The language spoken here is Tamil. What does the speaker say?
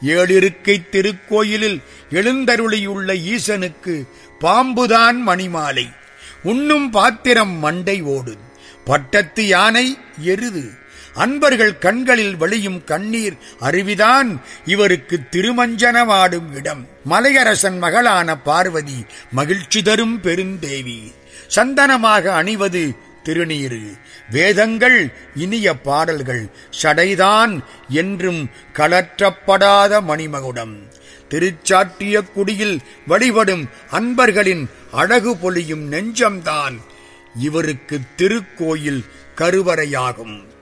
ஏழிருக்கை திருக்கோயிலில் எழுந்தருளியுள்ள ஈசனுக்கு பாம்புதான் மணிமாலை உண்ணும் பாத்திரம் மண்டை ஓடு பட்டத்து யானை எருது அன்பர்கள் கண்களில் வழியும் கண்ணீர் அருவிதான் இவருக்கு திருமஞ்சனமாடும் இடம் மலையரசன் மகளான பார்வதி மகிழ்ச்சி தரும் பெருந்தேவி சந்தனமாக அணிவது திருநீரு வேதங்கள் இனிய பாடல்கள் சடைதான் என்றும் கலற்றப்படாத மணிமகுடம் திருச்சாற்றிய குடியில் வழிபடும் அன்பர்களின் அழகு பொலியும் நெஞ்சம்தான் இவருக்கு திருக்கோயில் கருவறையாகும்